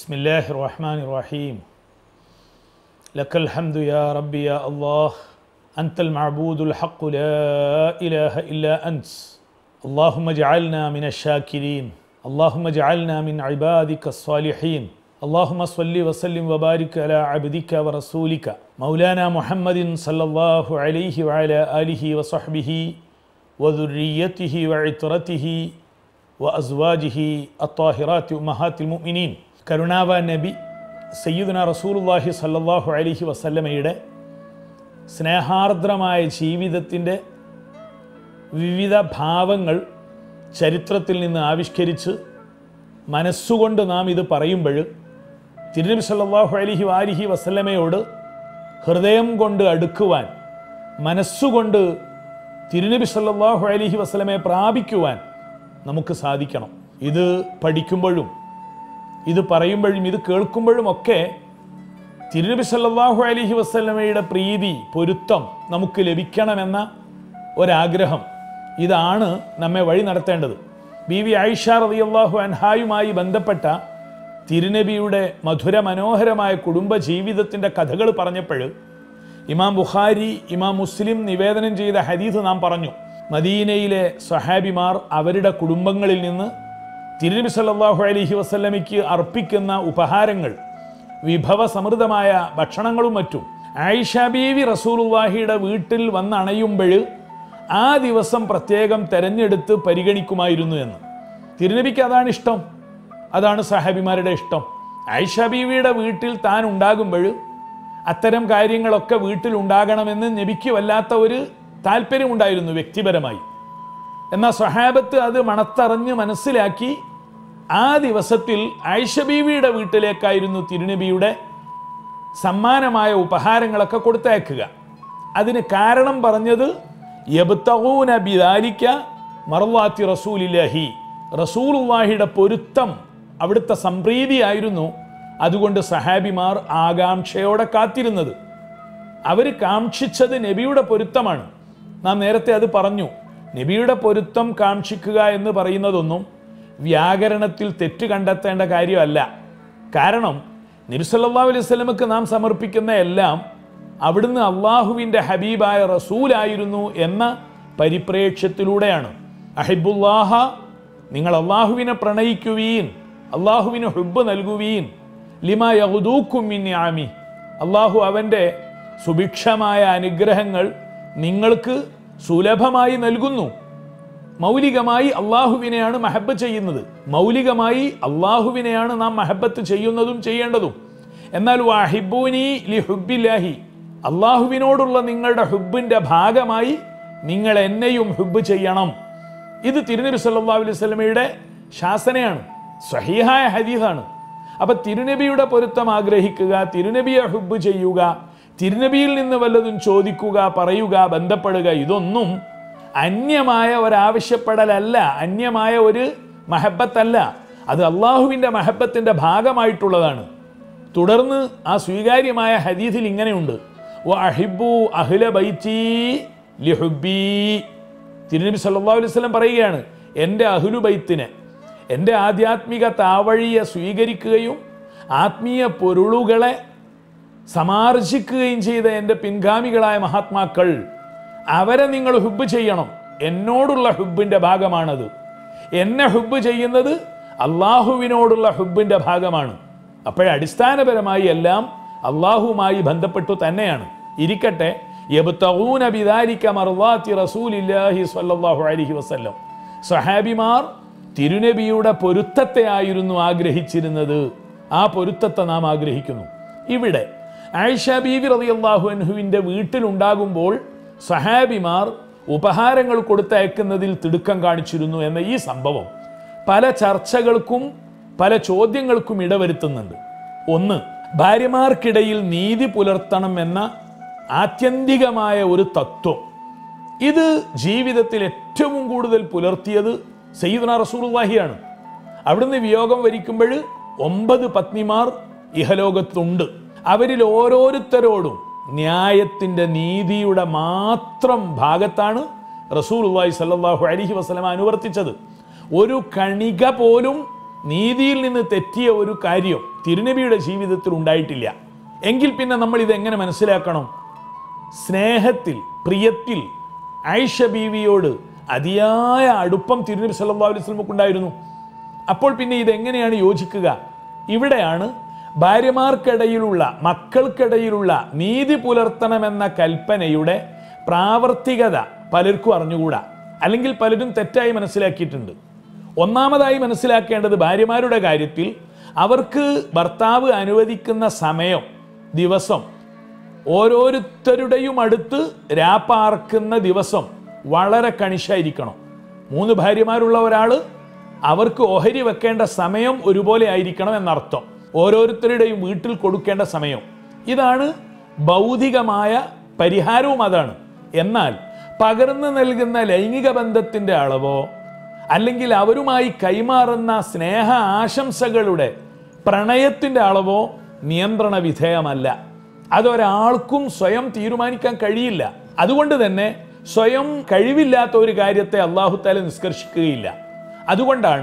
بسم الله الرحمن الرحيم لك الحمد يا ربي يا الله أنت المعبود الحق لا إله إلا أنت اللهم اجعلنا من الشاكرين اللهم اجعلنا من عبادك الصالحين اللهم صل وسلم وبارك على عبدك ورسولك مولانا محمد صلى الله عليه وعلى آله وصحبه وذريته وعترته وأزواجه الطاهرات أمهات المؤمنين കരുണാവ നബി സയ്യിദുന റസൂലുള്ളാഹി സല്ലല്ലാഹു അലൈഹി വസല്ലമയുടെ സ്നേഹാർദ്രമായ ജീവിതത്തിൻ്റെ വിവിധ ഭാവങ്ങൾ ചരിത്രത്തിൽ നിന്ന് ആവിഷ്കരിച്ച് മനസ്സുകൊണ്ട് നാം ഇത് പറയുമ്പോൾ തിരുനബി സല്ലല്ലാഹു അലൈഹി വാലിഹി വസല്ലമയോട് ഹൃദയം കൊണ്ട് അടുക്കുവാൻ മനസ്സുകൊണ്ട് തിരുനബി സല്ലല്ലാഹു അലൈഹി വസല്ലമയെ പ്രാപിക്കുവാൻ നമുക്ക് സാധിക്കണം ഇത് പഠിക്കുമ്പോഴും ഇത് പറയുമ്പോഴും ഇത് കേൾക്കുമ്പോഴും ഒക്കെ തിരുനബി സല്ലല്ലാഹു അലൈഹി വസല്ലമയുടെ പ്രീതി പൊരുത്തം നമുക്ക് ലഭിക്കണമെന്ന ഒരാഗ്രഹം ഇതാണ് നമ്മെ വഴി നടത്തേണ്ടത് ബി വി ആയിഷ റളിയല്ലാഹു അൻഹായുമായി ബന്ധപ്പെട്ട തിരുനബിയുടെ മധുര മനോഹരമായ കുടുംബ ജീവിതത്തിൻ്റെ കഥകൾ പറഞ്ഞപ്പോൾ ഇമാം ബുഖാരി ഇമാം മുസ്ലിം നിവേദനം ചെയ്ത ഹദീസ് നാം പറഞ്ഞു മദീനയിലെ സഹാബിമാർ അവരുടെ കുടുംബങ്ങളിൽ നിന്ന് തിരുനബി സല്ലല്ലാഹു അലൈഹി വസല്ലമയ്ക്ക് അർപ്പിക്കുന്ന ഉപഹാരങ്ങൾ വിഭവസമൃദ്ധമായ ഭക്ഷണങ്ങളും മറ്റും ആയിഷ ബീവി റസൂലുള്ളാഹിയുടെ വീട്ടിൽ വന്നണയുമ്പോൾ ആ ദിവസം പ്രത്യേകം തെരഞ്ഞെടുത്ത് പരിഗണിക്കുമായിരുന്നു എന്ന് തിരുനബിക്ക് അതാണ് ഇഷ്ടം അതാണ് സഹാബിമാരുടെ ഇഷ്ടം ആയിഷ ബീവിയുടെ വീട്ടിൽ താൻ ഉണ്ടാകുമ്പോൾ അത്തരം കാര്യങ്ങളൊക്കെ വീട്ടിൽ ഉണ്ടാകണമെന്ന് നബിക്ക് വല്ലാത്ത ഒരു താല്പര്യമുണ്ടായിരുന്നു വ്യക്തിപരമായി എന്നാൽ സ്വഹാബത്ത് അത് മണത്തറിഞ്ഞ് മനസ്സിലാക്കി ആ ദിവസത്തിൽ ആയിഷ ബീവിയുടെ വീട്ടിലേക്കായിരുന്നു തിരുനബിയുടെ സമ്മാനമായ ഉപഹാരങ്ങളൊക്കെ കൊടുത്തയക്കുക അതിന് കാരണം പറഞ്ഞത് യബ്തഗൂന ബിദാലിക്ക മർവാത്തി റസൂലില്ലാഹി റസൂലുള്ളാഹിയുടെ പൊരുത്തം അവിടുത്തെ സംപ്രീതിയായിരുന്നു അതുകൊണ്ട് സഹാബിമാർ ആകാംക്ഷയോടെ കാത്തിരുന്നത് അവർ കാക്ഷിച്ചത് നബിയുടെ പൊരുത്തമാണ് നാം നേരത്തെ അത് പറഞ്ഞു നബിയുടെ പൊരുത്തം കാക്ഷിക്കുക എന്ന് പറയുന്നതൊന്നും വ്യാകരണത്തിൽ തെറ്റ് കണ്ടെത്തേണ്ട കാര്യമല്ല കാരണം നബി സല്ലല്ലാഹു അലൈഹി വസല്ലമക്ക് നാം സമർപ്പിക്കുന്ന എല്ലാം അവിടുന്ന് അള്ളാഹുവിൻ്റെ ഹബീബായ റസൂലായിരുന്നു എന്ന പരിപ്രേക്ഷ്യത്തിലൂടെയാണ് അഹിബുല്ലാഹ നിങ്ങൾ അള്ളാഹുവിനെ പ്രണയിക്കുവീൻ അള്ളാഹുവിന് ഹുബ് നൽകുവീൻ ലിമ യഹുദൂക്കും മിന്യാമി അള്ളാഹു അവൻ്റെ സുഭിക്ഷമായ അനുഗ്രഹങ്ങൾ നിങ്ങൾക്ക് സുലഭമായി നൽകുന്നു മൗലികമായി അള്ളാഹുവിനെയാണ് മഹബ് ചെയ്യുന്നത് മൗലികമായി അള്ളാഹുവിനെയാണ് നാം മഹബത്ത് ചെയ്യുന്നതും ചെയ്യേണ്ടതും എന്നാൽ വാഹിബൂനി ലി ഹുബില്ലാഹി അള്ളാഹുവിനോടുള്ള നിങ്ങളുടെ ഹുബിൻ്റെ ഭാഗമായി നിങ്ങൾ എന്നെയും ഹുബ് ചെയ്യണം ഇത് തിരുനബി സല്ലല്ലാഹു അലൈഹി വസല്ലമയുടെ ശാസനയാണ് സ്വഹീഹായ ഹദീസാണ് അപ്പൊ തിരുനബിയുടെ പൊരുത്തം ആഗ്രഹിക്കുക തിരുനബിയെ ഹുബ് ചെയ്യുക തിരുനബിയിൽ നിന്ന് വല്ലതും ചോദിക്കുക പറയുക ബന്ധപ്പെടുക ഇതൊന്നും അന്യമായ ഒരാവശ്യപ്പെടലല്ല അന്യമായ ഒരു മഹബത്തല്ല അത് അള്ളാഹുവിൻ്റെ മഹബത്തിൻ്റെ ഭാഗമായിട്ടുള്ളതാണ് തുടർന്ന് ആ സ്വീകാര്യമായ ഹദീസിൽ ഇങ്ങനെയുണ്ട് "വ അഹിബ്ബു അഹ്ല ബൈത്തി ലിഹുബ്ബി." തിരുനബി സല്ലല്ലാഹു അലൈഹി വസല്ലം പറയുകയാണ് എൻ്റെ അഹ്ലു ബൈത്തിനെ എൻ്റെ ആധ്യാത്മിക താവഴിയെ സ്വീകരിക്കുകയും ആത്മീയ പൊരുളുകളെ സമാർജിക്കുകയും ചെയ്ത എൻ്റെ പിൻഗാമികളായ മഹാത്മാക്കൾ അവരെ നിങ്ങൾ ഹുബ് ചെയ്യണം എന്നോടുള്ള ഹുബിൻ്റെ ഭാഗമാണത് എന്നെ ഹുബ് ചെയ്യുന്നത് അള്ളാഹുവിനോടുള്ള ഹുബിൻ്റെ ഭാഗമാണ് അപ്പോഴടിസ്ഥാനപരമായി എല്ലാം അള്ളാഹുവുമായി ബന്ധപ്പെട്ടു തന്നെയാണ് ഇരിക്കട്ടെ യബ്തഗൂന ബിദാലിക മർവാത്തി റസൂലില്ലാഹി സ്വല്ലല്ലാഹു അലൈഹി വസല്ലം സഹാബിമാർ തിരുനബിയുടെ പൊരുത്തത്തെയായിരുന്നു ആഗ്രഹിച്ചിരുന്നത് ആ പൊരുത്തത്തെ നാം ആഗ്രഹിക്കുന്നു ഇവിടെ ആയിഷ ബീവി റളിയല്ലാഹു അൻഹുവിൻ്റെ വീട്ടിലുണ്ടാകുമ്പോൾ സഹാബിമാർ ഉപഹാരങ്ങൾ കൊടുത്തയക്കുന്നതിൽ തിടുക്കം കാണിച്ചിരുന്നു എന്ന ഈ സംഭവം പല ചർച്ചകൾക്കും പല ചോദ്യങ്ങൾക്കും ഇടവരുത്തുന്നുണ്ട് ഒന്ന് ഭാര്യമാർക്കിടയിൽ നീതി പുലർത്തണം എന്ന ആത്യന്തികമായ ഒരു തത്വം ഇത് ജീവിതത്തിൽ ഏറ്റവും കൂടുതൽ പുലർത്തിയത് സയ്യിദ്ന റസൂലുള്ളാഹിയാണ് അവിടുന്ന് വിയോഗം വരിക്കുമ്പോൾ ഒമ്പത് പത്നിമാർ ഇഹലോകത്തുണ്ട് അവരിൽ ഓരോരുത്തരോടും ന്യായത്തിൻ്റെ നീതിയുടെ മാത്രം ഭാഗത്താണ് റസൂലുള്ളാഹി സല്ലല്ലാഹു അലൈഹി വസല്ലമ അനുവർത്തിച്ചത് ഒരു കണിക പോലും നീതിയിൽ നിന്ന് തെറ്റിയ ഒരു കാര്യം തിരുനബിയുടെ ജീവിതത്തിൽ ഉണ്ടായിട്ടില്ല എങ്കിൽ പിന്നെ നമ്മൾ ഇതെങ്ങനെ മനസ്സിലാക്കണം സ്നേഹത്തിൽ പ്രിയത്തിൽ ആയിഷ ബീവിയോട് അതിയായ അടുപ്പം തിരുനബി സല്ലല്ലാഹു അലൈഹി വസല്ലമക്ക് ഉണ്ടായിരുന്നു അപ്പോൾ പിന്നെ ഇതെങ്ങനെയാണ് യോജിക്കുക ഇവിടെയാണ് ഭാര്യമാർക്കിടയിലുള്ള മക്കൾക്കിടയിലുള്ള നീതി പുലർത്തണമെന്ന കൽപ്പനയുടെ പ്രാവർത്തികത പലർക്കും അറിഞ്ഞുകൂടാ അല്ലെങ്കിൽ പലരും തെറ്റായി മനസ്സിലാക്കിയിട്ടുണ്ട് ഒന്നാമതായി മനസ്സിലാക്കേണ്ടത് ഭാര്യമാരുടെ കാര്യത്തിൽ അവർക്ക് ഭർത്താവ് അനുവദിക്കുന്ന സമയം ദിവസം ഓരോരുത്തരുടെയും അടുത്ത് രാപ്പാർക്കുന്ന ദിവസം വളരെ കണിശായിരിക്കണം മൂന്ന് ഭാര്യമാരുള്ള ഒരാൾ അവർക്ക് ഓഹരി വെക്കേണ്ട സമയം ഒരുപോലെ ആയിരിക്കണം എന്നർത്ഥം ഓരോരുത്തരുടെയും വീട്ടിൽ കൊടുക്കേണ്ട സമയം ഇതാണ് ഭൗതികമായ പരിഹാരവും അതാണ് എന്നാൽ പകർന്നു നൽകുന്ന ലൈംഗിക ബന്ധത്തിൻ്റെ അളവോ അല്ലെങ്കിൽ അവരുമായി കൈമാറുന്ന സ്നേഹ ആശംസകളുടെ പ്രണയത്തിൻ്റെ അളവോ നിയന്ത്രണ വിധേയമല്ല അതൊരാൾക്കും സ്വയം തീരുമാനിക്കാൻ കഴിയില്ല അതുകൊണ്ട് തന്നെ സ്വയം കഴിവില്ലാത്ത ഒരു കാര്യത്തെ അള്ളാഹുത്താല നിഷ്കർഷിക്കുകയില്ല അതുകൊണ്ടാണ്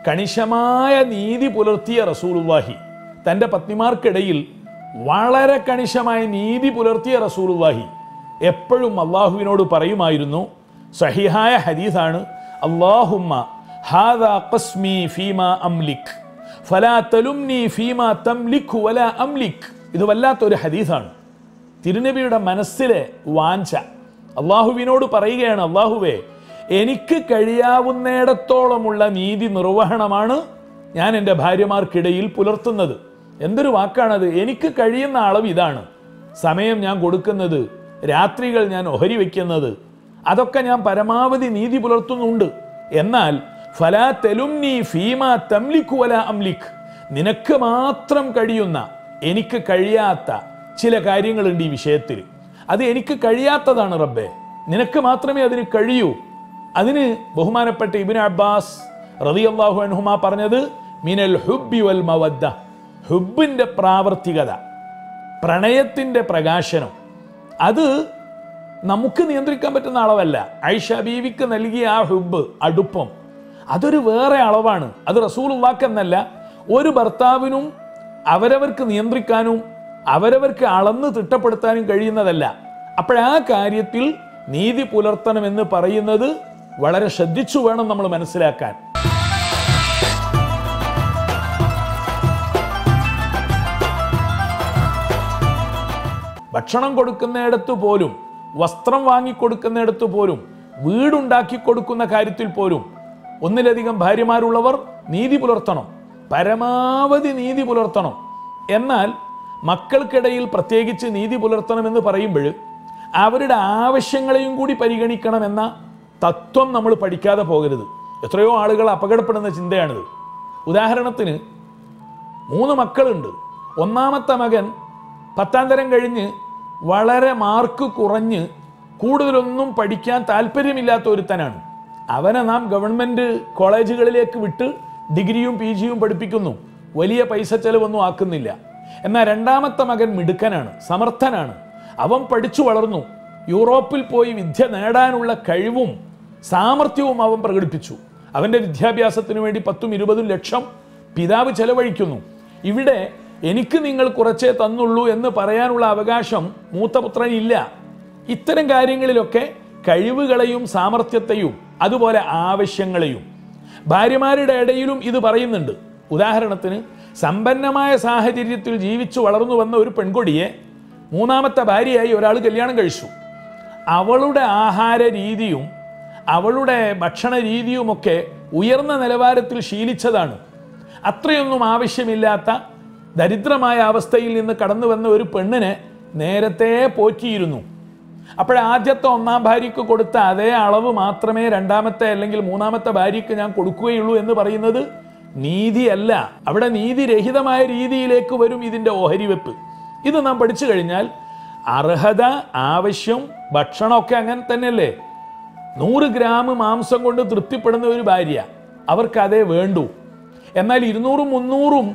കണിശമായ നീതി പുലർത്തിയ റസൂലുള്ളാഹി തൻ്റെ പത്നിമാർക്കിടയിൽ വളരെ കണിശമായ നീതി പുലർത്തിയ റസൂലുള്ളാഹി എപ്പോഴും അള്ളാഹുവിനോട് പറയുമായിരുന്നു സഹിഹായ ഹദീസാണ് അള്ളാഹുമ്മ ഹാദാ ഖസ്മി ഫീമ അംലിക് ഫലാ തലുംനി ഫീമ തംലിഖ് വല അംലിക് ഇത് വല്ലാത്തൊരു ഹദീസാണ് തിരുനബിയുടെ മനസ്സിലെ വാഞ്ച അള്ളാഹുവിനോട് പറയുകയാണ് അള്ളാഹുവേ എനിക്ക് കഴിയാവുന്നിടത്തോളമുള്ള നീതി നിർവഹണമാണ് ഞാൻ എൻ്റെ ഭാര്യമാർക്കിടയിൽ പുലർത്തുന്നത് എന്തൊരു വാക്കാണത് എനിക്ക് കഴിയുന്ന അളവ് ഇതാണ് സമയം ഞാൻ കൊടുക്കുന്നത് രാത്രികൾ ഞാൻ ഒഹരി വയ്ക്കുന്നത് അതൊക്കെ ഞാൻ പരമാവധി നീതി പുലർത്തുന്നുണ്ട് എന്നാൽ ഫലാ തെലുംനി ഫീമ തംലിഖ് വല അംലിഖ് നിനക്ക് മാത്രം കഴിയുന്ന എനിക്ക് കഴിയാത്ത ചില കാര്യങ്ങളുണ്ട് ഈ വിഷയത്തിൽ അത് എനിക്ക് കഴിയാത്തതാണ് റബ്ബെ നിനക്ക് മാത്രമേ അതിന് കഴിയൂ അതിന് ബഹുമാനപ്പെട്ട ഇബിൻ അബ്ബാസ് റളിയല്ലാഹു അൻഹുമ പറഞ്ഞത് മിനൽ ഹുബ്ബി വൽ മവദ്ദ ഹുബിൻ്റെ പ്രാവർത്തികത പ്രണയത്തിൻ്റെ പ്രകാശനം അത് നമുക്ക് നിയന്ത്രിക്കാൻ പറ്റുന്ന അളവല്ല ഐഷ ബീവിക്ക് നൽകിയ ആ ഹുബ് അടുപ്പം അതൊരു വേറെ അളവാണ് അത് റസൂലുള്ളാക്കെന്നല്ല ഒരു ഭർത്താവിനും അവരവർക്ക് നിയന്ത്രിക്കാനും അവരവർക്ക് അളന്ന് തിട്ടപ്പെടുത്താനും കഴിയുന്നതല്ല അപ്പോഴാ കാര്യത്തിൽ നീതി പുലർത്തണമെന്ന് പറയുന്നത് വളരെ ശ്രദ്ധിച്ചു വേണം നമ്മൾ മനസ്സിലാക്കാൻ ഭക്ഷണം കൊടുക്കുന്നിടത്ത് പോലും വസ്ത്രം വാങ്ങിക്കൊടുക്കുന്നിടത്ത് പോലും വീടുണ്ടാക്കി കൊടുക്കുന്ന കാര്യത്തിൽ പോലും ഒന്നിലധികം ഭാര്യമാരുള്ളവർ നീതി പുലർത്തണം പരമാവധി നീതി പുലർത്തണം എന്നാൽ മക്കൾക്കിടയിൽ പ്രത്യേകിച്ച് നീതി പുലർത്തണമെന്ന് പറയുമ്പോൾ അവരുടെ ആവശ്യങ്ങളെയും കൂടി പരിഗണിക്കണമെന്ന തത്വം നമ്മൾ പഠിക്കാതെ പോകരുത് എത്രയോ ആളുകൾ അപകടപ്പെടുന്ന ചിന്തയാണിത് ഉദാഹരണത്തിന് മൂന്ന് മക്കളുണ്ട് ഒന്നാമത്തെ മകൻ പത്താം തരം കഴിഞ്ഞ് വളരെ മാർക്ക് കുറഞ്ഞ് കൂടുതലൊന്നും പഠിക്കാൻ താല്പര്യമില്ലാത്ത ഒരുത്തനാണ് അവനെ നാം ഗവൺമെൻറ് കോളേജുകളിലേക്ക് വിട്ട് ഡിഗ്രിയും പി ജിയും പഠിപ്പിക്കുന്നു വലിയ പൈസ ചെലവൊന്നും ആക്കുന്നില്ല എന്നാൽ രണ്ടാമത്തെ മകൻ മിടുക്കനാണ് സമർത്ഥനാണ് അവൻ പഠിച്ചു വളർന്നു യൂറോപ്പിൽ പോയി വിദ്യ നേടാനുള്ള കഴിവും സാമർഥ്യവും അവൻ പ്രകടിപ്പിച്ചു അവൻ്റെ വിദ്യാഭ്യാസത്തിനു വേണ്ടി പത്തും ഇരുപതും ലക്ഷം പിതാവ് ചെലവഴിക്കുന്നു ഇവിടെ എനിക്ക് നിങ്ങൾ കുറച്ചേ തന്നുള്ളൂ എന്ന് പറയാനുള്ള അവകാശം മൂത്തപുത്രനില്ല ഇത്തരം കാര്യങ്ങളിലൊക്കെ കഴിവുകളെയും സാമർഥ്യത്തെയും അതുപോലെ ആവശ്യങ്ങളെയും ഭാര്യമാരുടെ ഇടയിലും ഇത് പറയുന്നുണ്ട് ഉദാഹരണത്തിന് സമ്പന്നമായ സാഹചര്യത്തിൽ ജീവിച്ചു വളർന്നു വന്ന ഒരു പെൺകൊടിയെ മൂന്നാമത്തെ ഭാര്യയായി ഒരാൾ കല്യാണം കഴിച്ചു അവളുടെ ആഹാര രീതിയും അവളുടെ ഭക്ഷണ രീതിയുമൊക്കെ ഉയർന്ന നിലവാരത്തിൽ ശീലിച്ചതാണ് അത്രയൊന്നും ആവശ്യമില്ലാത്ത ദരിദ്രമായ അവസ്ഥയിൽ നിന്ന് കടന്നു വന്ന ഒരു പെണ്ണിനെ നേരത്തെ പോറ്റിയിരുന്നു അപ്പോൾ ആദ്യത്തെ ഒന്നാം ഭാര്യയ്ക്ക് കൊടുത്ത അതേ അളവ് മാത്രമേ രണ്ടാമത്തെ അല്ലെങ്കിൽ മൂന്നാമത്തെ ഭാര്യയ്ക്ക് ഞാൻ കൊടുക്കുകയുള്ളൂ എന്ന് പറയുന്നത് നീതിയല്ല അവിടെ നീതിരഹിതമായ രീതിയിലേക്ക് വരും ഇതിൻ്റെ ഓഹരി വെപ്പ് ഇത് നാം പഠിച്ചു കഴിഞ്ഞാൽ അർഹത ആവശ്യം ഭക്ഷണമൊക്കെ അങ്ങനെ തന്നെയല്ലേ നൂറ് ഗ്രാം മാംസം കൊണ്ട് തൃപ്തിപ്പെടുന്ന ഒരു ഭാര്യ അവർക്ക് അതേ വേണ്ടൂ എന്നാൽ ഇരുന്നൂറും മുന്നൂറും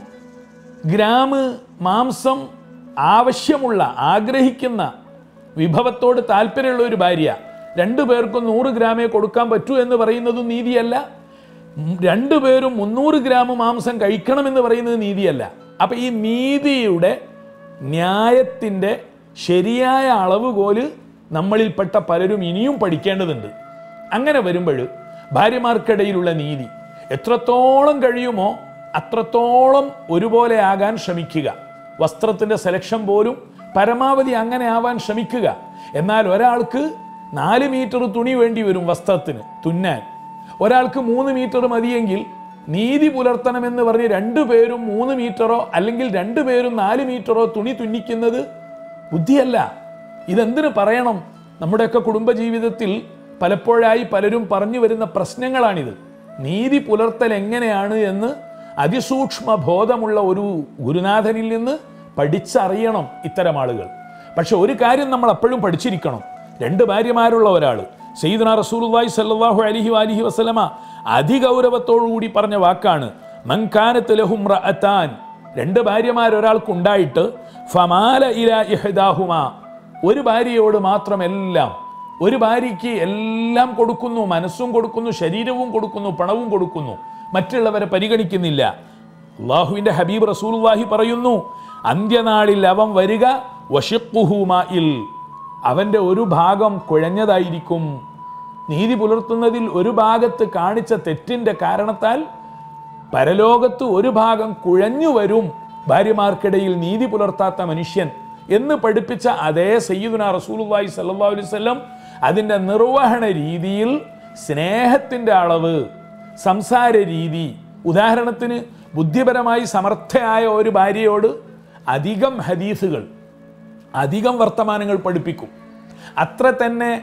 ഗ്രാം മാംസം ആവശ്യമുള്ള ആഗ്രഹിക്കുന്ന വിഭവത്തോട് താല്പര്യമുള്ള ഒരു ഭാര്യ രണ്ടു പേർക്കും നൂറ് ഗ്രാമേ കൊടുക്കാൻ പറ്റൂ എന്ന് പറയുന്നതും നീതിയല്ല ഉം, രണ്ടുപേരും മുന്നൂറ് ഗ്രാം മാംസം കഴിക്കണമെന്ന് പറയുന്നത് നീതിയല്ല അപ്പം ഈ നീതിയുടെ ന്യായത്തിൻ്റെ ശരിയായ അളവുകോല് നമ്മളിൽപ്പെട്ട പലരും ഇനിയും പഠിക്കേണ്ടതുണ്ട് അങ്ങനെ വരുമ്പോൾ ഭാര്യമാർക്കിടയിലുള്ള നീതി എത്രത്തോളം കഴിയുമോ അത്രത്തോളം ഒരുപോലെ ആകാൻ ശ്രമിക്കുക വസ്ത്രത്തിൻ്റെ സെലക്ഷൻ പോലും പരമാവധി അങ്ങനെ ആവാൻ ശ്രമിക്കുക എന്നാൽ ഒരാൾക്ക് നാല് മീറ്റർ തുണി വേണ്ടി വരും വസ്ത്രത്തിന് തുന്നാൻ ഒരാൾക്ക് മൂന്ന് മീറ്റർ മതിയെങ്കിൽ നീതി പുലർത്തണമെന്ന് പറഞ്ഞ് രണ്ടുപേരും മൂന്ന് മീറ്ററോ അല്ലെങ്കിൽ രണ്ടുപേരും നാല് മീറ്ററോ തുണി തുന്നിക്കുന്നത് ബുദ്ധിയല്ല ഇതെന്തിനു പറയണം നമ്മുടെയൊക്കെ കുടുംബജീവിതത്തിൽ പലപ്പോഴായി പലരും പറഞ്ഞു വരുന്ന പ്രശ്നങ്ങളാണിത് നീതി പുലർത്തൽ എങ്ങനെയാണ് എന്ന് അതിസൂക്ഷ്മ ബോധമുള്ള ഒരു ഗുരുനാഥനിൽ നിന്ന് പഠിച്ചറിയണം ഇത്തരം ആളുകൾ പക്ഷെ ഒരു കാര്യം നമ്മൾ അപ്പോഴും പഠിച്ചിരിക്കണം രണ്ട് ഭാര്യമാരുള്ള ഒരാൾ സയ്യിദുന റസൂലുള്ളാഹി സല്ലല്ലാഹു അലൈഹി വാലിഹി വസല്ലമ അതിഗൗരവത്തോടു കൂടി പറഞ്ഞ വാക്കാണ് മൻകാനത്ത് ലഹും റഅതാൻ രണ്ട് ഭാര്യമാർ ഒരാൾക്കുണ്ടായിട്ട് ഫമാല ഇല ഇഹ്ദാഹുമ ഒരു ഭാര്യയോട് മാത്രമെല്ലാം ഒരു ഭാര്യയ്ക്ക് എല്ലാം കൊടുക്കുന്നു മനസ്സും കൊടുക്കുന്നു ശരീരവും കൊടുക്കുന്നു പണവും കൊടുക്കുന്നു മറ്റുള്ളവരെ പരിഗണിക്കുന്നില്ല അള്ളാഹുവിൻ്റെ ഹബീബ് റസൂലുള്ളാഹി പറയുന്നു അന്ത്യനാളിൽ അവൻ വരിക വഷിഖുഹുമായിൽ അവൻ്റെ ഒരു ഭാഗം കുഴഞ്ഞതായിരിക്കും നീതി പുലർത്തുന്നതിൽ ഒരു ഭാഗത്ത് കാണിച്ച തെറ്റിൻ്റെ കാരണത്താൽ പരലോകത്ത് ഒരു ഭാഗം കുഴഞ്ഞു വരും ഭാര്യമാർക്കിടയിൽ നീതി പുലർത്താത്ത മനുഷ്യൻ എന്ന് പഠിപ്പിച്ച അതേ സയ്യിദുന റസൂലുള്ളാഹി സല്ലല്ലാഹു അലൈഹി വസല്ലം അതിൻ്റെ നിർവഹണ രീതിയിൽ സ്നേഹത്തിൻ്റെ അളവ് സംസാര രീതി ഉദാഹരണത്തിന് ബുദ്ധിപരമായി സമർത്ഥയായ ഒരു ഭാര്യയോട് അധികം ഹദീസുകൾ അധികം വർത്തമാനങ്ങൾ പഠിപ്പിക്കും അത്ര തന്നെ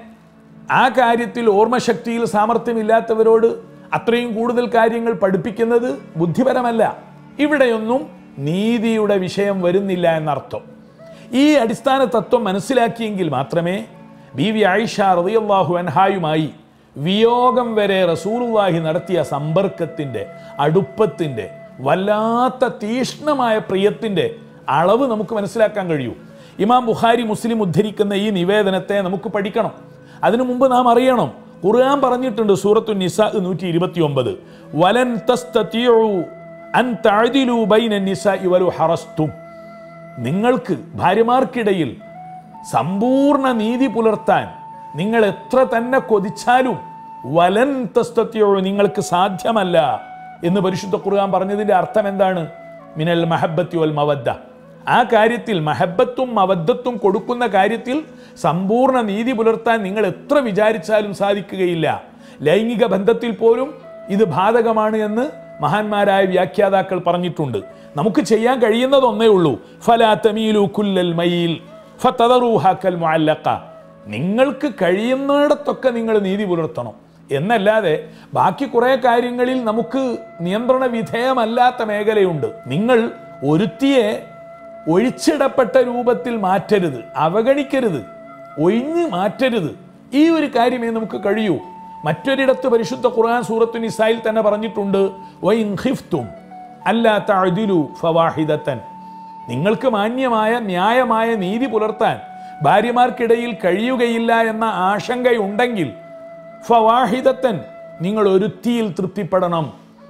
ആ കാര്യത്തിൽ ഓർമ്മശക്തിയിൽ സാമർഥ്യമില്ലാത്തവരോട് അത്രയും കൂടുതൽ കാര്യങ്ങൾ പഠിപ്പിക്കുന്നത് ബുദ്ധിപരമല്ല ഇവിടെയൊന്നും നീതിയുടെ വിഷയം വരുന്നില്ല എന്നർത്ഥം ഈ അടിസ്ഥാന തത്വം മനസ്സിലാക്കിയെങ്കിൽ മാത്രമേ ബി വി ആയിഷ റളിയല്ലാഹു അൻഹായുമായി വിയോഗം വരെ റസൂലുള്ളാഹി നടത്തിയ സമ്പർക്കത്തിൻ്റെ അടുപ്പത്തിൻ്റെ വല്ലാത്ത തീഷ്ണമായ പ്രിയത്തിൻ്റെ അളവ് നമുക്ക് മനസ്സിലാക്കാൻ കഴിയൂ ഇമാം ബുഖാരി മുസ്ലിം ഉദ്ധരിക്കുന്ന ഈ നിവേദനത്തെ നമുക്ക് പഠിക്കണം അതിനു മുമ്പ് നാം അറിയണം ഖുർആൻ പറഞ്ഞിട്ടുണ്ട് സൂറത്തു നിസ നൂറ്റി ഇരുപത്തി ഒമ്പത് വലൻ തസ്തതിഉ അൻ തഅദിലു ബൈന നിസാഇ വലു ഹറസ്തും നിങ്ങൾക്ക് ഭാര്യമാർക്കിടയിൽ സമ്പൂർണ്ണ നീതി പുലർത്താൻ നിങ്ങൾ എത്ര തന്നെ കൊതിച്ചാലും വലൻ തസ്തത്തിയോ നിങ്ങൾക്ക് സാധ്യമല്ല എന്ന് പരിശുദ്ധ ഖുർആൻ പറഞ്ഞതിന്റെ അർത്ഥം എന്താണ് മിനൽ മഹബത്തി വൽ മവദ്ദ ആ കാര്യത്തിൽ മഹബത്തും മവദ്ദത്തും കൊടുക്കുന്ന കാര്യത്തിൽ സമ്പൂർണ്ണ നീതി പുലർത്താൻ നിങ്ങൾ എത്ര വിചാരിച്ചാലും സാധിക്കുകയില്ല ലൈംഗിക ബന്ധത്തിൽ പോലും ഇത് ബാധകമാണ് എന്ന് മഹാന്മാരായ വ്യാഖ്യാതാക്കൾ പറഞ്ഞിട്ടുണ്ട് നമുക്ക് ചെയ്യാൻ കഴിയുന്നത് ഒന്നേ ഉള്ളൂ ഫലാ തമീലു കുല്ലൽ മയിൽ ഫതദറൂഹാക്കൽ മുഅല്ലഖ നിങ്ങൾക്ക് കഴിയുന്നിടത്തൊക്കെ നിങ്ങൾ നീതി പുലർത്തണം എന്നല്ലാതെ ബാക്കി കുറേ കാര്യങ്ങളിൽ നമുക്ക് നിയന്ത്രണ വിധേയമല്ലാത്ത മേഖലയുണ്ട് നിങ്ങൾ ഒരുത്തിയെ ഒഴിച്ചിടപ്പെട്ട രൂപത്തിൽ മാറ്റരുത് അവഗണിക്കരുത് ഒഴിഞ്ഞ് മാറ്റരുത് ഈ ഒരു കാര്യമേ നമുക്ക് കഴിയൂ മറ്റൊരിടത്ത് പരിശുദ്ധ ഖുർആൻ സൂറത്തു നിസായിൽ തന്നെ പറഞ്ഞിട്ടുണ്ട് വൈൻ ഖിഫ്തും അല്ലാ തഅദിലു ഫവാഹിദത്തൻ നിങ്ങൾക്ക് മാന്യമായ ന്യായമായ നീതി പുലർത്താൻ ഭാര്യമാർക്കിടയിൽ കഴിയുകയില്ല എന്ന ആശങ്കയുണ്ടെങ്കിൽ ഫവാഹിദത്തൻ നിങ്ങൾ ഒരുത്തിയിൽ തൃപ്തിപ്പെടണം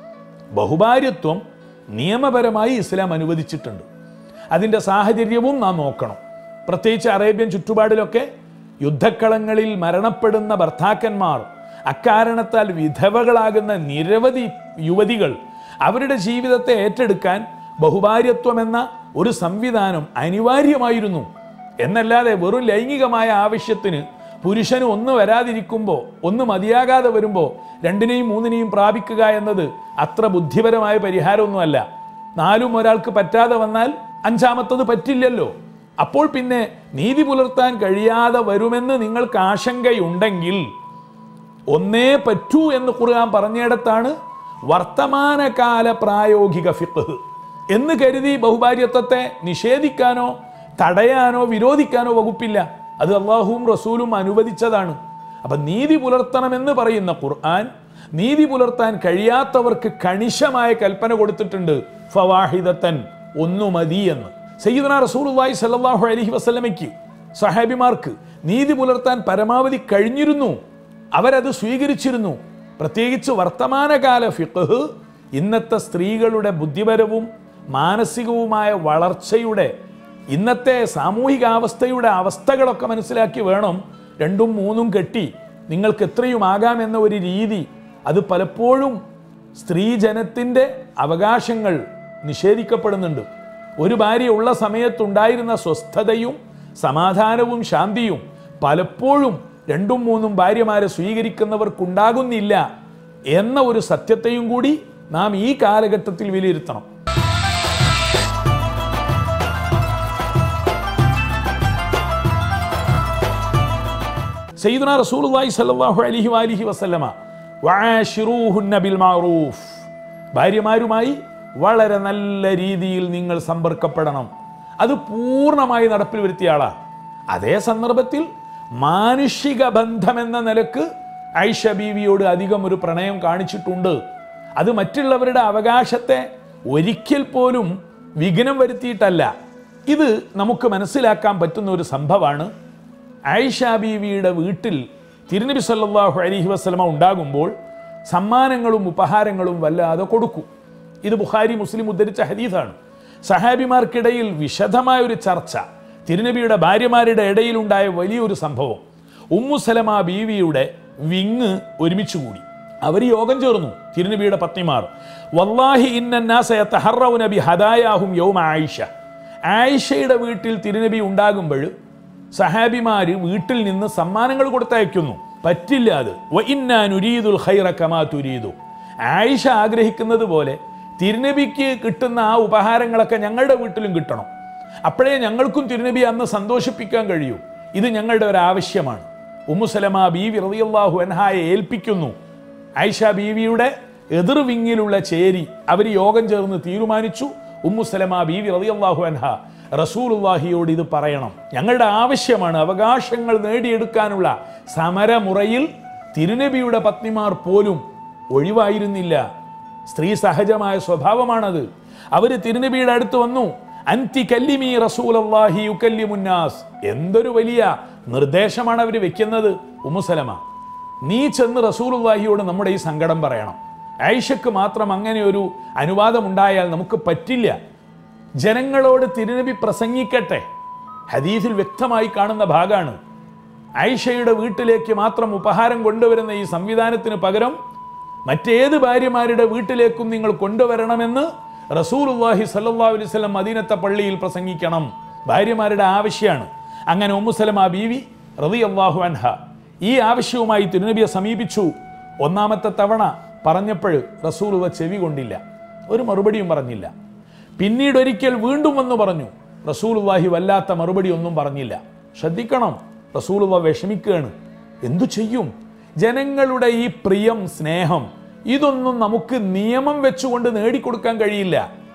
ബഹുഭാര്യത്വം നിയമപരമായി ഇസ്ലാം അനുവദിച്ചിട്ടുണ്ട് അതിൻ്റെ സാഹചര്യവും നാം നോക്കണം പ്രത്യേകിച്ച് അറേബ്യൻ ചുറ്റുപാടിലൊക്കെ യുദ്ധക്കളങ്ങളിൽ മരണപ്പെടുന്ന ഭർത്താക്കന്മാർ അക്കാരണത്താൽ വിധവകളാകുന്ന നിരവധി യുവതികൾ അവരുടെ ജീവിതത്തെ ഏറ്റെടുക്കാൻ ബഹുഭാര്യത്വം എന്ന ഒരു സംവിധാനം അനിവാര്യമായിരുന്നു എന്നല്ലാതെ വെറും ലൈംഗികമായ ആവശ്യത്തിന് പുരുഷന് ഒന്ന് വരാതിരിക്കുമ്പോൾ ഒന്ന് മതിയാകാതെ വരുമ്പോൾ രണ്ടിനെയും മൂന്നിനെയും പ്രാപിക്കുക എന്നത് അത്ര ബുദ്ധിപരമായ പരിഹാരമൊന്നുമല്ല നാലും ഒരാൾക്ക് പറ്റാതെ വന്നാൽ അഞ്ചാമത്തത് പറ്റില്ലല്ലോ അപ്പോൾ പിന്നെ നീതി പുലർത്താൻ കഴിയാതെ വരുമെന്ന് നിങ്ങൾക്ക് ആശങ്കയുണ്ടെങ്കിൽ ഒന്നേ പറ്റൂ എന്ന് ഖുർആൻ പറഞ്ഞിടത്താണ് വർത്തമാനകാല പ്രായോഗിക ഫിഖ് എന്ന് കരുതി ബഹുഭാര്യത്വത്തെ നിഷേധിക്കാനോ തടയാനോ വിരോധിക്കാനോ വകുപ്പില്ല അത് അള്ളാഹുവും റസൂലും അനുവദിച്ചതാണ് അപ്പൊ നീതി പുലർത്തണമെന്ന് പറയുന്ന ഖുർആൻ നീതി പുലർത്താൻ കഴിയാത്തവർക്ക് കണിശമായ കൽപ്പന കൊടുത്തിട്ടുണ്ട് ഫവാഹിദത്തൻ ഒന്നു മതി എന്ന് സയ്യിദന റസൂലുള്ളാഹി സല്ലല്ലാഹു അലൈഹി വസല്ലമയ്ക്ക് സഹാബിമാർക്ക് നീതി പുലർത്താൻ പരമാവധി കഴിഞ്ഞിരുന്നു അവരത് സ്വീകരിച്ചിരുന്നു പ്രത്യേകിച്ച് വർത്തമാനകാല ഫിഖ് ഇന്നത്തെ സ്ത്രീകളുടെ ബുദ്ധിപരവും മാനസികവുമായ വളർച്ചയുടെ ഇന്നത്തെ സാമൂഹികാവസ്ഥയുടെ അവസ്ഥകളൊക്കെ മനസ്സിലാക്കി വേണം രണ്ടും മൂന്നും കെട്ടി നിങ്ങൾക്ക് എത്രയും ആകാമെന്ന ഒരു രീതി അത് പലപ്പോഴും സ്ത്രീജനത്തിൻ്റെ അവകാശങ്ങൾ നിഷേധിക്കപ്പെടുന്നുണ്ട് ഒരു ഭാര്യ ഉള്ള സമയത്തുണ്ടായിരുന്ന സ്വസ്ഥതയും സമാധാനവും ശാന്തിയും പലപ്പോഴും രണ്ടും മൂന്നും ഭാര്യമാരെ സ്വീകരിക്കുന്നവർക്കുണ്ടാകുന്നില്ല എന്ന ഒരു സത്യത്തെയും കൂടി നാം ഈ കാലഘട്ടത്തിൽ വിലയിരുത്തണം സയ്യിദുന റസൂലുള്ളാഹി സ്വല്ലല്ലാഹു അലൈഹി വാലിഹി വസല്ലമ വആശിറൂഹുന്ന ബിൽ മഅറൂഫ് ഭാര്യമാരുമായി വളരെ നല്ല രീതിയിൽ നിങ്ങൾ സമ്പർക്കപ്പെടണം അത് പൂർണ്ണമായി നടപ്പിൽ വരുത്തിയ ആളാണ് അതേ സന്ദർഭത്തിൽ മാനുഷിക ബന്ധമെന്ന നിലക്ക് ഐഷ ബീവിയോട് അധികം ഒരു പ്രണയം കാണിച്ചിട്ടുണ്ട് അത് മറ്റുള്ളവരുടെ അവകാശത്തെ ഒരിക്കൽ പോലും വിഘ്നം വരുത്തിയിട്ടല്ല ഇത് നമുക്ക് മനസ്സിലാക്കാൻ പറ്റുന്ന ഒരു സംഭവമാണ് ആയിഷ ബീവിയുടെ വീട്ടിൽ തിരുനബി സല്ലല്ലാഹു അലൈഹി വസല്ലമ ഉണ്ടാകുമ്പോൾ സമ്മാനങ്ങളും ഉപഹാരങ്ങളും വല്ലാതെ കൊടുക്കും ഇത് ബുഖാരി മുസ്ലിം ഉദ്ധരിച്ച ഹദീസാണ് സഹാബിമാർക്കിടയിൽ വിശദമായ ഒരു ചർച്ച തിരുനബിയുടെ ഭാര്യമാരുടെ ഇടയിലുണ്ടായ വലിയൊരു സംഭവം ഉമ്മു സലമ ബീവിയുടെ വിങ് ഒരുമിച്ച് കൂടി അവർ യോഗം ചേർന്നു തിരുനബിയുടെ പത്നിമാർ വല്ലാഹി ഇന്നന്നാസയത്തഹറൗന ബി ഹദായാഹും യൗമ ആയിഷ ആയിഷയുടെ വീട്ടിൽ തിരുനബി ഉണ്ടാകുമ്പോൾ സഹാബിമാര് വീട്ടിൽ നിന്ന് സമ്മാനങ്ങൾ കൊടുത്തയക്കുന്നു പറ്റില്ല അത് വ ഇന്നാ നുരീദുൽ ഖൈറ കമാ തുരീദു ആയിഷ ആഗ്രഹിക്കുന്നത് പോലെ തിരുനബിക്ക് കിട്ടുന്ന ആ ഉപഹാരങ്ങളൊക്കെ ഞങ്ങളുടെ വീട്ടിലും കിട്ടണം അപ്പോഴേ ഞങ്ങൾക്കും തിരുനബി അന്ന് സന്തോഷിപ്പിക്കാൻ കഴിയൂ ഇത് ഞങ്ങളുടെ ഒരു ആവശ്യമാണ് ഉമ്മുസലമ ബീവി റളിയല്ലാഹു അൻഹായെ ഏൽപ്പിക്കുന്നു ആയിഷ ബീവിയുടെ എതിർവിങ്ങിലുള്ള ചേരി അവർ യോഗം ചേർന്ന് തീരുമാനിച്ചു ഉമ്മുസലമ ബീവി റളിയല്ലാഹു അൻഹ റസൂലുള്ളാഹിയോട് ഇത് പറയണം ഞങ്ങളുടെ ആവശ്യമാണ് അവകാശങ്ങൾ നേടിയെടുക്കാനുള്ള സമരമുറയിൽ തിരുനബിയുടെ പത്നിമാർ പോലും ഒഴിവായിരുന്നില്ല സ്ത്രീ സഹജമായ സ്വഭാവമാണത് അവർ തിരുനബിയുടെ അടുത്ത് വന്നു അൻതി കല്ലിമി റസൂലല്ലാഹി യുക്കല്ലിമുന്നാസ് എന്തൊരു വലിയ നിർദ്ദേശമാണ് അവർ വെക്കുന്നത് ഉമ്മുസലമ നീ ചെന്ന് റസൂലുള്ളാഹിയോട് നമ്മുടെ ഈ സങ്കടം പറയണം ആയിഷക്ക് മാത്രം അങ്ങനെ ഒരു അനുവാദം ഉണ്ടായാൽ നമുക്ക് പറ്റില്ല ജനങ്ങളോട് തിരുനബി പ്രസംഗിക്കട്ടെ ഹദീസിൽ വ്യക്തമായി കാണുന്ന ഭാഗമാണ് ആയിഷയുടെ വീട്ടിലേക്ക് മാത്രം ഉപഹാരം കൊണ്ടുവരുന്ന ഈ സംവിധാനത്തിന് പകരം മറ്റേത് ഭാര്യമാരുടെ വീട്ടിലേക്കും നിങ്ങൾ കൊണ്ടുവരണമെന്ന് റസൂലുള്ളാഹി സല്ലല്ലാഹു അലൈഹി വസല്ലം മദീനത്തെ പള്ളിയിൽ പ്രസംഗിക്കണം ഭാര്യമാരുടെ ആവശ്യമാണ് അങ്ങനെ ഉമ്മുസലമ ബീവി റളിയല്ലാഹു അൻഹ ഈ ആവശ്യവുമായി തിരുനബിയെ സമീപിച്ചു ഒന്നാമത്തെ തവണ പറഞ്ഞപ്പോൾ റസൂലുവ ചെവി കൊണ്ടില്ല ഒരു മറുപടിയും പറഞ്ഞില്ല പിന്നീട് ഒരിക്കൽ വീണ്ടും വന്ന് പറഞ്ഞു റസൂലുള്ളാഹി വല്ലാത്ത മറുപടി ഒന്നും പറഞ്ഞില്ല ശ്രദ്ധിക്കണം റസൂലുള്ളാ വിഷമിക്കുകയാണ് എന്തു ചെയ്യും ജനങ്ങളുടെ ഈ പ്രിയം സ്നേഹം ഇതൊന്നും നമുക്ക് നിയമം വെച്ചുകൊണ്ട് നേടിക്കൊടുക്കാൻ കഴിയില്ല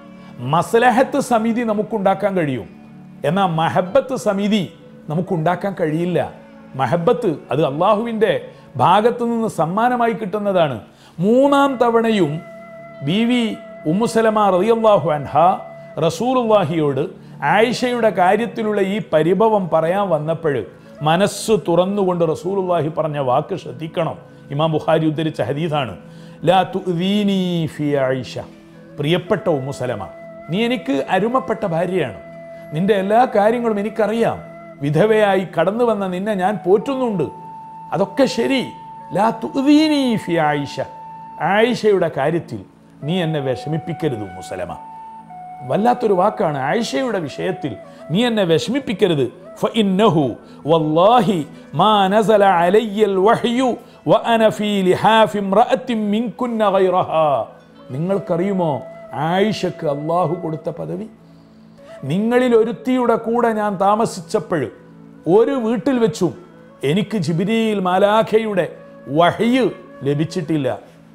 മസലഹത്ത് സമിതി നമുക്കുണ്ടാക്കാൻ കഴിയും എന്നാൽ മഹബത്ത് സമിതി നമുക്കുണ്ടാക്കാൻ കഴിയില്ല മഹബത്ത് അത് അള്ളാഹുവിൻ്റെ ഭാഗത്തു നിന്ന് സമ്മാനമായി കിട്ടുന്നതാണ് മൂന്നാം തവണയും ബി വി ഉമ്മുസലമ റളിയല്ലാഹു അൻഹ റസൂലുള്ളാഹിയോട് ആയിഷയുടെ കാര്യത്തിലുള്ള ഈ പരിഭവം പറയാൻ വന്നപ്പോൾ മനസ്സ് തുറന്നുകൊണ്ട് റസൂലുള്ളാഹി പറഞ്ഞ വാക്ക് ശ്രദ്ധിക്കണം ഇമാം ബുഖാരി ഉദ്ധരിച്ച ഹദീസാണ് ലാ തുഅ്ദീനി ഫി ആയിഷ പ്രിയപ്പെട്ട ഉമ്മുസലമ നീ എനിക്ക് അരുമപ്പെട്ട ഭാര്യയാണ് നിന്റെ എല്ലാ കാര്യങ്ങളും എനിക്കറിയാം വിധവയായി കടന്നു വന്ന നിന്നെ ഞാൻ പോറ്റുന്നുണ്ട് അതൊക്കെ ശരി ലാ തുഅ്ദീനി ഫി ആയിഷ ആയിഷയുടെ കാര്യത്തിൽ നീ എന്നെ വിഷമിപ്പിക്കരുത് മുസലമ വല്ലാത്തൊരു വാക്കാണ് ആയിഷയുടെ വിഷയത്തിൽ നീ എന്നെ വിഷമിപ്പിക്കരുത് فإنه والله ما نزل علي الوحي وأنا في لحاف امرأة منكن غيرها നിങ്ങൾക്കറിയുമോ ആയിഷക്ക് അള്ളാഹു കൊടുത്ത പദവി നിങ്ങളിൽ ഒരുത്തിയുടെ കൂടെ ഞാൻ താമസിച്ചപ്പോൾ ഒരു വീട്ടിൽ വെച്ചും എനിക്ക് ജിബിരിയിൽ മാലാഖയുടെ വഹയ് ലഭിച്ചിട്ടില്ല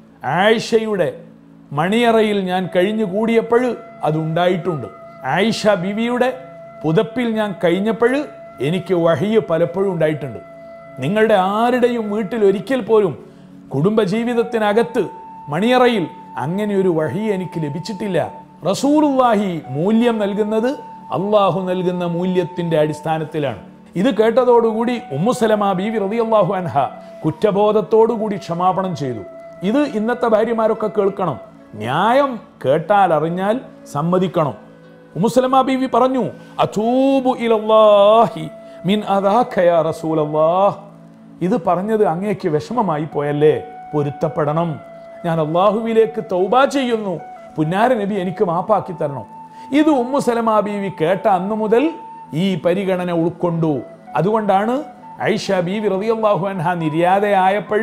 ആയിഷയുടെ മണിയറയിൽ ഞാൻ കഴിഞ്ഞു കൂടിയപ്പോൾ അതുണ്ടായിട്ടുണ്ട് ആയിഷ ബിവിയുടെ പുതപ്പിൽ ഞാൻ കഴിഞ്ഞപ്പോൾ എനിക്ക് വഹിയ് പലപ്പോഴും ഉണ്ടായിട്ടുണ്ട് നിങ്ങളുടെ ആരുടെയും വീട്ടിൽ ഒരിക്കൽ പോലും കുടുംബജീവിതത്തിനകത്ത് മണിയറയിൽ അങ്ങനെ ഒരു വഴി എനിക്ക് ലഭിച്ചിട്ടില്ല റസൂലുള്ളാഹി മൂല്യം നൽകുന്നത് അള്ളാഹു നൽകുന്ന മൂല്യത്തിന്റെ അടിസ്ഥാനത്തിലാണ് ഇത് കേട്ടതോടുകൂടി ഉമ്മുസലമ ബീവി റളിയല്ലാഹു അൻഹ കുറ്റബോധത്തോടുകൂടി ക്ഷമാപണം ചെയ്തു ഇത് ഇന്നത്തെ ഭാര്യമാരൊക്കെ കേൾക്കണം ന്യായം കേട്ടാൽ അറിഞ്ഞാൽ സമ്മതിക്കണം ഉമുസലമ ബീവി പറഞ്ഞു അതൂബു ഇലല്ലാഹി മിൻ അദാക യാ റസൂലല്ലാഹ് ഇത് പറഞ്ഞത് അങ്ങേക്ക് വിഷമമായി പോയല്ലേ പൊരുത്തപ്പെടണം ഞാൻ അള്ളാഹുവിലേക്ക് തൗബ ചെയ്യുന്നു പുന്നാര നബി എനിക്ക് മാപ്പാക്കി തരണം ഇത് ഉമ്മു സലമാ ബീവി കേട്ട അന്നു മുതൽ ഈ പരിഗണന ഉൾക്കൊണ്ടു അതുകൊണ്ടാണ് ഐഷ ബീവി റളിയല്ലാഹു അൻഹ നിര്യാതയായപ്പോൾ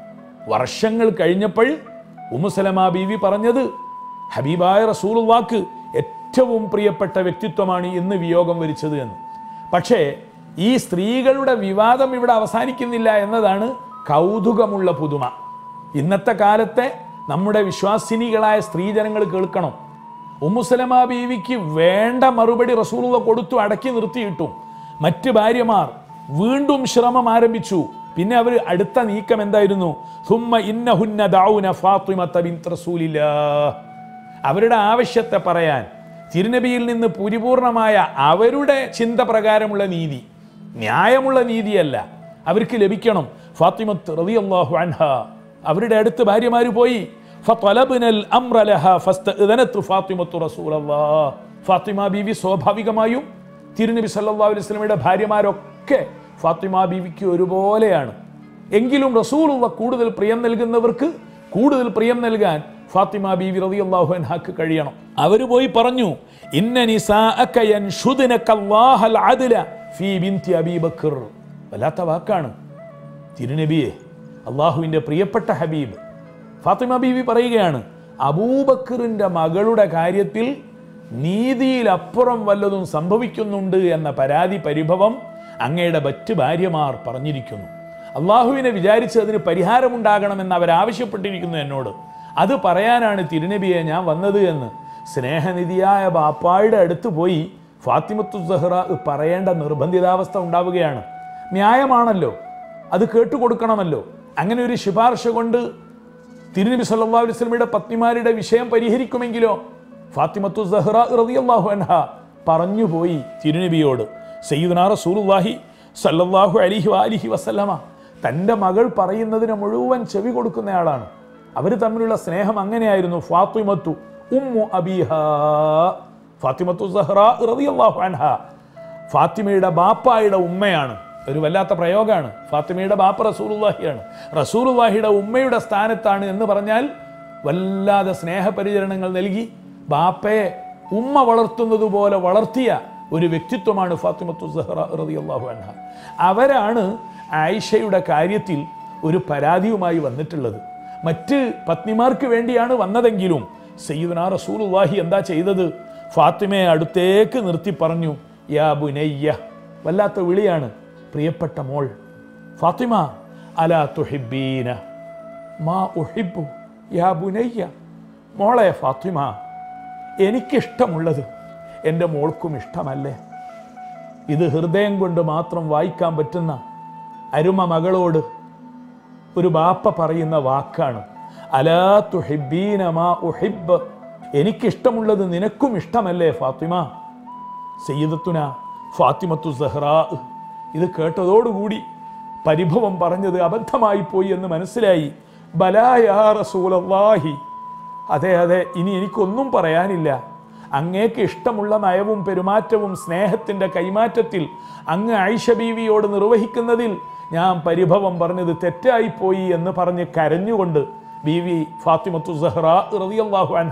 വർഷങ്ങൾ കഴിഞ്ഞപ്പോൾ ഉമ്മുസലമ ബീവി പറഞ്ഞത് ഹബീബായ റസൂലുള്ളാക്ക് ഏറ്റവും പ്രിയപ്പെട്ട വ്യക്തിത്വമാണ് ഇന്ന് വിയോഗം വരിച്ചത് എന്ന് പക്ഷേ ഈ സ്ത്രീകളുടെ വിവാദം ഇവിടെ അവസാനിക്കുന്നില്ല എന്നതാണ് കൗതുകമുള്ള പുതുമ ഇന്നത്തെ കാലത്തെ നമ്മുടെ വിശ്വാസിനികളായ സ്ത്രീജനങ്ങൾ കേൾക്കണം ഉമ്മുസലമ ബീവിക്ക് വേണ്ട മറുപടി റസൂലുള്ള കൊടുത്തു അടക്കി നിർത്തിയിട്ടും മറ്റ് ഭാര്യമാർ വീണ്ടും ശ്രമം ആരംഭിച്ചു പിന്നെ അവർ അടുത്ത നീക്കം എന്തായിരുന്നു സുമ്മ ഇന്നഹുന്ന ദൗന ഫാത്തിമത്ത ബിൻത് റസൂലില്ലാ അവരുടെ ആവശ്യത്തെ പറയാൻ തിരുനബിയിൽ നിന്ന് പരിപൂർണമായ അവരുടെ ചിന്ത പ്രകാരമുള്ള നീതി ന്യായമുള്ള നീതിയല്ല അവർക്ക് ലഭിക്കണം ഫാത്തിമത്ത് റളിയല്ലാഹു അൻഹ അവരുടെ അടുത്ത് ഭാര്യമാര് പോയി ഫത്വലബ്നൽ അംറ ലഹ ഫസ്തഅദനത്ത് ഫാത്തിമത്തു റസൂലല്ലാഹ് ഫാത്തിമ ബീവി സ്വാഭാവികമായും തിരുനബി സല്ലല്ലാഹു അലൈഹി വസല്ലമയുടെ ഭാര്യമാരൊക്കെ ഫാത്തിമ ബീവിക്ക് ഒരുപോലെയാണ് എങ്കിലും റസൂലുള്ള കൂടുതൽ പ്രിയം നൽകുന്നവർക്ക് കൂടുതൽ പ്രിയം നൽകാൻ ഫാത്തിമ ബീവി റളിയല്ലാഹു അൻഹാക്ക് കഴിയണം അവർ പോയി പറഞ്ഞു ഇന്ന നിസാഅക യൻഷുദനക അല്ലാഹൽ അദ്ല ഫീ ബിൻതി അബീ ബക്കർ വല്ലാത്ത വാക്കാണ് തിരുനബിയെ അള്ളാഹുവിൻ്റെ പ്രിയപ്പെട്ട ഹബീബ് ഫാത്തിമ ബീവി പറയുകയാണ് അബൂബക്കറിൻ്റെ മകളുടെ കാര്യത്തിൽ നീതിയിലപ്പുറം വല്ലതും സംഭവിക്കുന്നുണ്ട് എന്ന പരാതി പരിഭവം അങ്ങയുടെ മറ്റ് ഭാര്യമാർ പറഞ്ഞിരിക്കുന്നു അള്ളാഹുവിനെ വിചാരിച്ച് അതിന് പരിഹാരമുണ്ടാകണമെന്ന് അവരാവശ്യപ്പെട്ടിരിക്കുന്നു എന്നോട് അത് പറയാനാണ് തിരുനബിയെ ഞാൻ വന്നത് എന്ന് സ്നേഹനിധിയായ ബാപ്പായുടെ അടുത്ത് പോയി ഫാത്തിമത്തു സഹ്റ പറയേണ്ട നിർബന്ധിതാവസ്ഥ ഉണ്ടാവുകയാണ് ന്യായമാണല്ലോ അത് കേട്ടുകൊടുക്കണമല്ലോ അങ്ങനെ ഒരു ശുപാർശ കൊണ്ട് തിരുനബി സല്ലല്ലാഹു അലൈഹി വസല്ലമയുടെ പത്നിമാരുടെ വിഷയം പരിഹരിക്കുമെങ്കിലോ ഫാത്തിമത്തു സഹ്റ റളിയല്ലാഹു അൻഹ പറഞ്ഞു പോയി തിരുനബിയോട് സയ്യിദുനാ റസൂലുള്ളാഹി സല്ലല്ലാഹു അലൈഹി വാലിഹി വസല്ലമ തൻ്റെ മകൾ പറയുന്നതിന് മുഴുവൻ ചെവി കൊടുക്കുന്നയാളാണ് അവർ തമ്മിലുള്ള സ്നേഹം അങ്ങനെയായിരുന്നു ഫാത്തിമത്തു ഉമ്മു അബീഹ ഫാത്തിമത്തു സഹ്റ റളിയല്ലാഹു അൻഹ ഫാത്തിമയുടെ ബാപ്പായുടെ ഉമ്മയാണ് ഒരു വല്ലാത്ത പ്രയോഗമാണ് ഫാത്തിമയുടെ ബാപ്പ റസൂലുള്ളാഹിയാണ് റസൂലുള്ളാഹിയുടെ ഉമ്മയുടെ സ്ഥാനത്താണ് എന്ന് പറഞ്ഞാൽ വല്ലാതെ സ്നേഹപരിചരണങ്ങൾ നൽകി ബാപ്പയെ ഉമ്മ വളർത്തുന്നത് പോലെ വളർത്തിയ ഒരു വ്യക്തിത്വമാണ് ഫാത്തിമത്തു സഹ്റ റളിയല്ലാഹു അൻഹ അവരാണ് ആയിഷയുടെ കാര്യത്തിൽ ഒരു പരാതിയുമായി വന്നിട്ടുള്ളത് മറ്റ് പത്നിമാർക്ക് വേണ്ടിയാണ് വന്നതെങ്കിലും സയ്യിദുനാ റസൂലുള്ളാഹി എന്താ ചെയ്തത് ഫാത്തിമയെ അടുത്തേക്ക് നിർത്തി പറഞ്ഞു യാ ബുനയ്യ വല്ലാത്ത വിളിയാണ് പ്രിയപ്പെട്ട മോൾ ഫാത്തിമ അലാ തുഹിബീന മാ ഉഹിബു യാ ബുനയ്യ മോളെ ഫാത്തിമ എനിക്കിഷ്ടമുള്ളത് എൻ്റെ മോൾക്കും ഇഷ്ടമല്ലേ ഇത് ഹൃദയം കൊണ്ട് മാത്രം വായിക്കാൻ പറ്റുന്ന അരുമ മകളോട് ഒരു ബാപ്പ പറയുന്ന വാക്കാണ് അലാ തുഹിബീന മാ ഉഹിബ് എനിക്കിഷ്ടമുള്ളത് നിനക്കും ഇഷ്ടമല്ലേ ഫാത്തിമ സയ്യിദത്തുന ഫാത്തിമത്തു സഹ്റാ ഇത് കേട്ടതോടുകൂടി പരിഭവം പറഞ്ഞത് അബദ്ധമായി പോയി എന്ന് മനസ്സിലായി ബലായാ റസൂലല്ലാഹി അതെ അതെ ഇനി എനിക്കൊന്നും പറയാനില്ല അങ്ങേക്ക് ഇഷ്ടമുള്ള നയവും പെരുമാറ്റവും സ്നേഹത്തിൻ്റെ കൈമാറ്റത്തിൽ അങ്ങ് ഐഷ ബീവിയോട് നിർവഹിക്കുന്നതിൽ ഞാൻ പരിഭവം പറഞ്ഞത് തെറ്റായിപ്പോയി എന്ന് പറഞ്ഞ് കരഞ്ഞുകൊണ്ട് ബീവി ഫാത്തിമത്തു സഹ്റ റളിയല്ലാഹു അൻഹ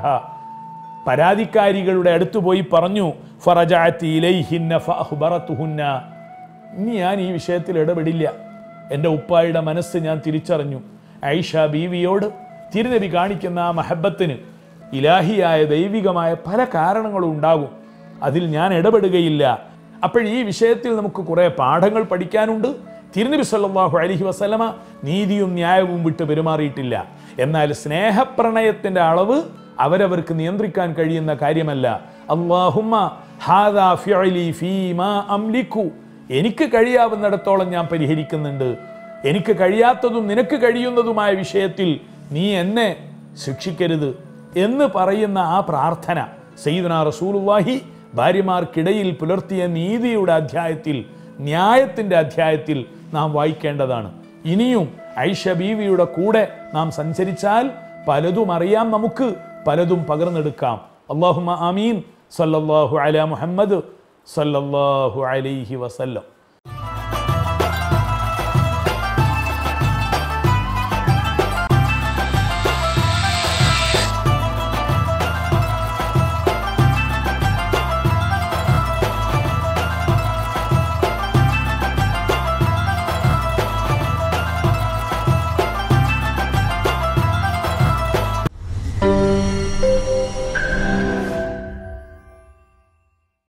പരാതിക്കാരികളുടെ അടുത്ത് പോയി പറഞ്ഞു ഫറജഅത്തി ഇലൈഹിന്ന ഫഅഖ്ബറതുഹുന്ന ഇനി ഞാൻ ഈ വിഷയത്തിൽ ഇടപെടില്ല എൻ്റെ ഉപ്പായുടെ മനസ്സ് ഞാൻ തിരിച്ചറിഞ്ഞു ഐഷ ബീവിയോട് തിരുനബി കാണിക്കുന്ന ആ മഹബത്തിന് ഇലാഹിയായ ദൈവികമായ പല കാരണങ്ങളും ഉണ്ടാകും അതിൽ ഞാൻ ഇടപെടുകയില്ല അപ്പോൾ ഈ വിഷയത്തിൽ നമുക്ക് കുറേ പാഠങ്ങൾ പഠിക്കാനുണ്ട് തിരുനബി സല്ലല്ലാഹു അലൈഹി വസല്ലമ നീതിയും ന്യായവും വിട്ട് പെരുമാറിയിട്ടില്ല എന്നാൽ സ്നേഹപ്രണയത്തിൻ്റെ അളവ് അവരവർക്ക് നിയന്ത്രിക്കാൻ കഴിയുന്ന കാര്യമല്ല അള്ളാഹുമ്മ ഹാദാ ഫിഅലി ഫീമാ അംലിക്കു എനിക്ക് കഴിയാവുന്നിടത്തോളം ഞാൻ പരിഹരിക്കുന്നുണ്ട് എനിക്ക് കഴിയാത്തതും നിനക്ക് കഴിയുന്നതുമായ വിഷയത്തിൽ നീ എന്നെ ശിക്ഷിക്കരുത് എന്ന് പറയുന്ന ആ പ്രാർത്ഥന സയ്യിദുന റസൂലുള്ളാഹി ഭാര്യമാർക്കിടയിൽ പുലർത്തിയ നീതിയുടെ അധ്യായത്തിൽ ന്യായത്തിൻ്റെ അധ്യായത്തിൽ നാം വായിക്കേണ്ടതാണ് ഇനിയും ഐഷ ബീവിയുടെ കൂടെ നാം സഞ്ചരിച്ചാൽ പലതും അറിയാം നമുക്ക് പലതും പകർന്നെടുക്കാം അള്ളാഹുമ ആമീൻ സല്ലല്ലാഹു അല മുഹമ്മദ് സല്ലല്ലാഹു അലൈഹി വസല്ലം